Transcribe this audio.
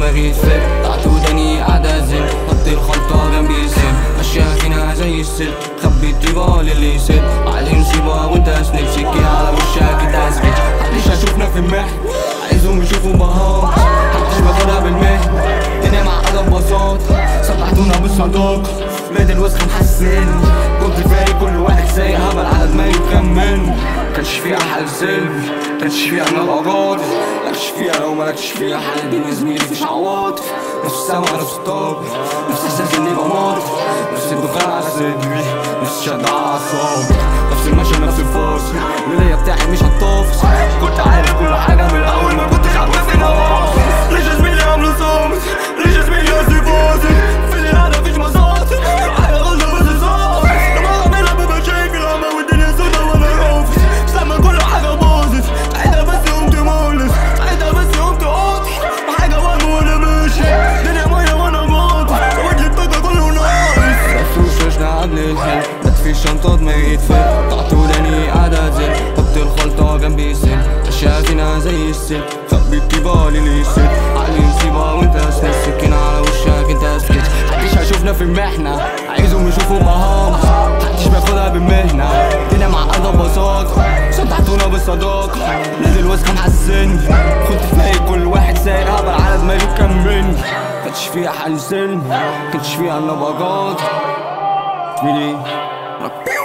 دماغي تفل قطعت وداني قاعدة زل حط الخلطة جنبي سن ماشية فينا زي السل خبي الطيبة للي يسد علي نصيبة وانت اسند سكين على وشك انت اسكت محدش هشوفنا في المحن عايزهم يشوفوا بهار محدش باخدها بالمهن الدنيا معقدة ببساطة صلحتونا بالصداقة مات الوسخ محسن كنت فايق كل واحد سايق هبل على دماغي تكمل كانش فيها حل سلمي كانش فيها نبغات مالكش فيها لو مالكش فيها حل بين زميلي مفيش عواطف نفس السما نفس الطاب نفس احساس اني بموت نفس الدخان على صدري نفس الشد على اعصابي نفس المشي نفس الفاصل الولاية بتاعي مش هتطافس كنت عارف كل حاجة من الاول ما كنتش عارف في نواقص ليش زميلي عامله صامت ليش زميلي قاسي فاصل في اللي انا مفيش مصاصب حاجة غلطة بس صامت لما اعملها بمشاكل عمى والدنيا سودا وانا رافض لما كل حاجة باظت ساعتها بس قمت مولس ساعتها بس قمت قاطع حاجة وهم وانا ماشي الدنيا مية وانا باطل وجه الطاقة كله ناقص لفت وشوشنا قبل الحل جت في الشنطة دماغي تفل قطعت وداني قاعدة تزل حط الخلطة جنبي سن اشياء فينا زي السن خبي الطيبة للي يسد عقلي مصيبة وانت اسند سكينة على وشك انت اسكت محدش هيشوفنا في المحنة عايزهم يشوفوا مهام محدش بياخدها بالمهنة الدنيا معقدة ببساطة صدعتونا بالصداقة نزل وسخ محسن كنت فايق كل واحد سايق هبل على دماغي مكملني كانش فيها حل سلمي كانش فيها نبغات زميلي